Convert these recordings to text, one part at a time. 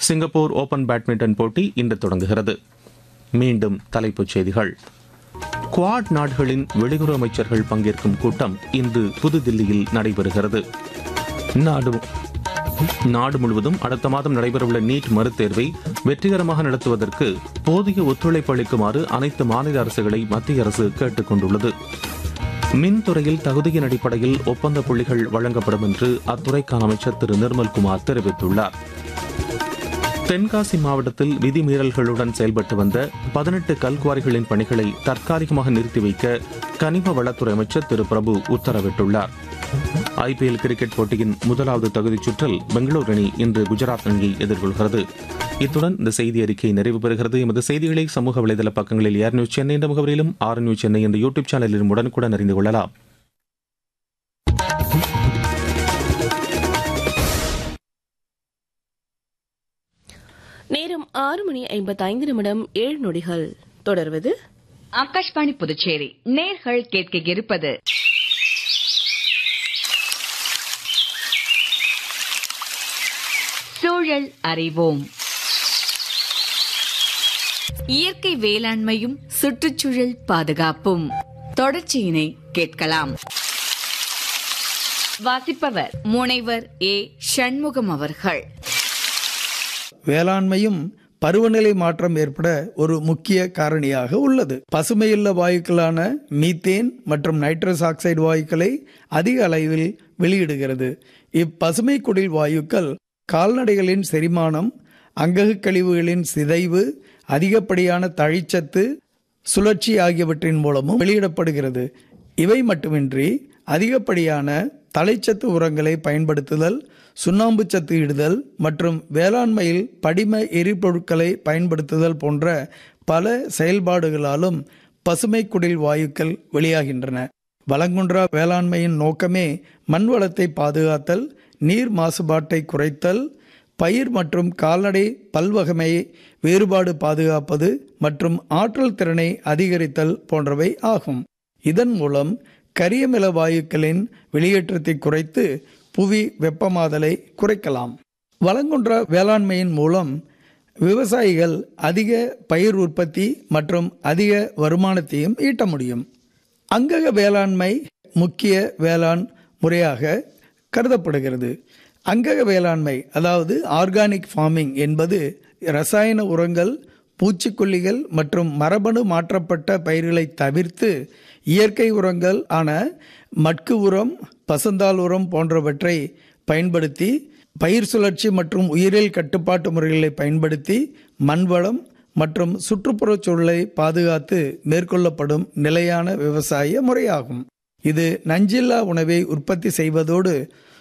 Singapore open badminton போட்டி இன்று தொடங்குகிறது மீண்டும் தலைப்புச் செய்திகள் குவாட் நாடுகளின் வெளியுறவு அமைச்சர்கள் பங்கேற்கும் கூட்டம் இன்று புதுதில்லியில் நடைபெறுகிறது நாடு நாடு முழுவதும் அடுத்த மாதம் நடைபெறவுள்ள நீட் மறுதேர்வை வெற்றிகரமாக நடத்துவதற்கு போதிய ஒத்துழைப்பு அளிக்குமாறு அனைத்து மாநில அரசுகளை மத்திய அரசு கேட்டுக் கொண்டுள்ளது மின்துறையில் தகுதியின் அடிப்படையில் ஒப்பந்த புள்ளிகள் வழங்கப்படும் என்று அத்துறைக்கான அமைச்சர் திரு நிர்மல்குமார் தெரிவித்துள்ளார் தென்காசி மாவட்டத்தில் விதிமீறல்களுடன் செயல்பட்டு வந்த பதினெட்டு கல்குவாரிகளின் பணிகளை தற்காலிகமாக நிறுத்தி வைக்க கனிம வளத்துறை அமைச்சர் திரு பிரபு உத்தரவிட்டுள்ளார் ஐபிஎல் கிரிக்கெட் போட்டியின் முதலாவது தகுதிச் சுற்றில் பெங்களூரு அணி இன்று குஜராத் அணியை எதிர்கொள்கிறது இத்துடன் இந்த செய்தி அறிக்கை நிறைவு பெறுகிறது எமது செய்திகளை சமூக வலைதள பக்கங்களில் ஏர் நியூஸ் சென்னை என்ற முகவரியிலும் ஆர் நியூஸ் சென்னை என்ற யூடியூப் சேனலிலும் உடனுக்குடன் அறிந்து கொள்ளலாம் நேரம் ஆறு மணி ஐம்பத்தைந்து நிமிடம் ஏழு நொடிகள் தொடர்வது ஆகாஷ்வாணி புதுச்சேரி நேர்கள் கேட்க இருப்பது சூழல் அறிவோம் இயற்கை வேளாண்மையும் சுற்றுச்சூழல் பாதுகாப்பும் தொடர்ச்சியினை கேட்கலாம் வாசிப்பவர் முனைவர் ஏ சண்முகம் அவர்கள் வேளாண்மையும் பருவநிலை மாற்றம் ஏற்பட ஒரு முக்கிய காரணியாக உள்ளது பசுமையுள்ள வாயுக்களான மீத்தேன் மற்றும் நைட்ரஸ் ஆக்சைடு வாயுக்களை அதிக அளவில் வெளியிடுகிறது இப்பசுமை குடில் வாயுக்கள் கால்நடைகளின் செரிமானம் அங்கக கழிவுகளின் சிதைவு அதிகப்படியான தழிச்சத்து சுழற்சி ஆகியவற்றின் மூலமும் வெளியிடப்படுகிறது இவை மட்டுமின்றி அதிகப்படியான தலைச்சத்து உரங்களை பயன்படுத்துதல் சுண்ணாம்பு சத்து இடுதல் மற்றும் வேளாண்மையில் படிம எரிபொருட்களை பயன்படுத்துதல் போன்ற பல செயல்பாடுகளாலும் பசுமை குடில் வாயுக்கள் வெளியாகின்றன வளங்குன்றா வேளாண்மையின் நோக்கமே மண் வளத்தை பாதுகாத்தல் நீர் மாசுபாட்டை குறைத்தல் பயிர் மற்றும் கால்நடை பல்வகமை வேறுபாடு பாதுகாப்பது மற்றும் ஆற்றல் திறனை அதிகரித்தல் போன்றவை ஆகும் இதன் மூலம் கரியமில வாயுக்களின் வெளியேற்றத்தை குறைத்து புவி வெப்பமாதலை குறைக்கலாம் வளங்குன்ற வேளாண்மையின் மூலம் விவசாயிகள் அதிக பயிர் உற்பத்தி மற்றும் அதிக வருமானத்தையும் ஈட்ட முடியும் அங்கக வேளாண்மை முக்கிய வேளாண் முறையாக கருதப்படுகிறது அங்கக வேளாண்மை அதாவது ஆர்கானிக் ஃபார்மிங் என்பது ரசாயன உரங்கள் பூச்சிக்கொல்லிகள் மற்றும் மரபணு மாற்றப்பட்ட பயிர்களை தவிர்த்து இயற்கை உரங்கள் ஆன மட்கு உரம் பசுந்தாள் உரம் போன்றவற்றை பயன்படுத்தி பயிர் சுழற்சி மற்றும் உயிரியல் கட்டுப்பாட்டு முறைகளை பயன்படுத்தி மண்வளம் மற்றும் சுற்றுப்புறச் சூழலை பாதுகாத்து மேற்கொள்ளப்படும் நிலையான விவசாய முறையாகும் இது நஞ்சில்லா உணவை உற்பத்தி செய்வதோடு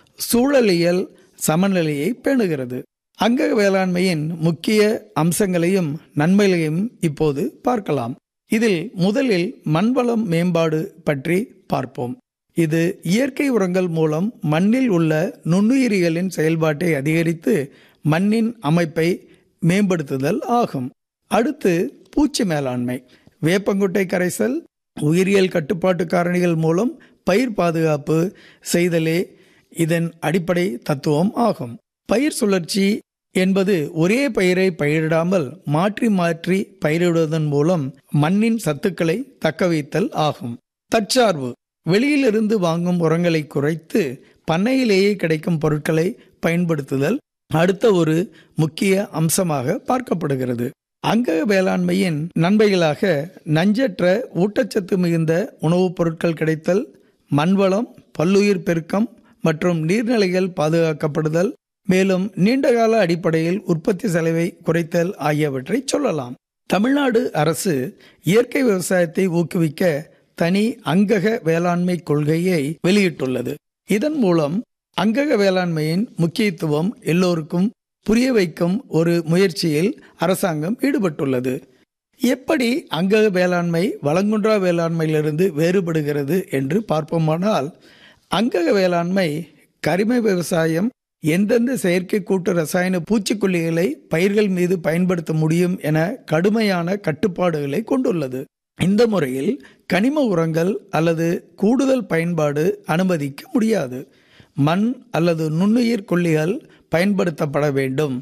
சூழலியல் சமநிலையை பேணுகிறது அங்க வேளாண்மையின் முக்கிய அம்சங்களையும் நன்மைகளையும் இப்போது பார்க்கலாம் இதில் முதலில் மண்வளம் மேம்பாடு பற்றி பார்ப்போம் இது இயற்கை உரங்கள் மூலம் மண்ணில் உள்ள நுண்ணுயிரிகளின் செயல்பாட்டை அதிகரித்து மண்ணின் அமைப்பை மேம்படுத்துதல் ஆகும் அடுத்து பூச்சி மேலாண்மை வேப்பங்குட்டை கரைசல் உயிரியல் கட்டுப்பாட்டு காரணிகள் மூலம் பயிர் பாதுகாப்பு செய்தலே இதன் அடிப்படை தத்துவம் ஆகும் பயிர் சுழற்சி என்பது ஒரே பயிரை பயிரிடாமல் மாற்றி மாற்றி பயிரிடுவதன் மூலம் மண்ணின் சத்துக்களை தக்க வைத்தல் ஆகும் தற்சார்பு வெளியிலிருந்து வாங்கும் உரங்களை குறைத்து பண்ணையிலேயே கிடைக்கும் பொருட்களை பயன்படுத்துதல் அடுத்த ஒரு முக்கிய அம்சமாக பார்க்கப்படுகிறது அங்க வேளாண்மையின் நன்மைகளாக நஞ்சற்ற ஊட்டச்சத்து மிகுந்த உணவுப் பொருட்கள் கிடைத்தல் மண்வளம் பல்லுயிர் பெருக்கம் மற்றும் நீர்நிலைகள் பாதுகாக்கப்படுதல் மேலும் நீண்டகால அடிப்படையில் உற்பத்தி செலவை குறைத்தல் ஆகியவற்றை சொல்லலாம் தமிழ்நாடு அரசு இயற்கை விவசாயத்தை ஊக்குவிக்க தனி அங்கக வேளாண்மை கொள்கையை வெளியிட்டுள்ளது இதன் மூலம் அங்கக வேளாண்மையின் முக்கியத்துவம் எல்லோருக்கும் புரிய வைக்கும் ஒரு முயற்சியில் அரசாங்கம் ஈடுபட்டுள்ளது எப்படி அங்கக வேளாண்மை வளங்குன்றா வேளாண்மையிலிருந்து வேறுபடுகிறது என்று பார்ப்போமானால் அங்கக வேளாண்மை கரிம விவசாயம் எந்தெந்த செயற்கை கூட்டு ரசாயன பூச்சிக்கொல்லிகளை பயிர்கள் மீது பயன்படுத்த முடியும் என கடுமையான கட்டுப்பாடுகளை கொண்டுள்ளது இந்த முறையில் கனிம உரங்கள் அல்லது கூடுதல் பயன்பாடு அனுமதிக்க முடியாது மண் அல்லது நுண்ணுயிர் கொல்லிகள் பயன்படுத்தப்பட வேண்டும்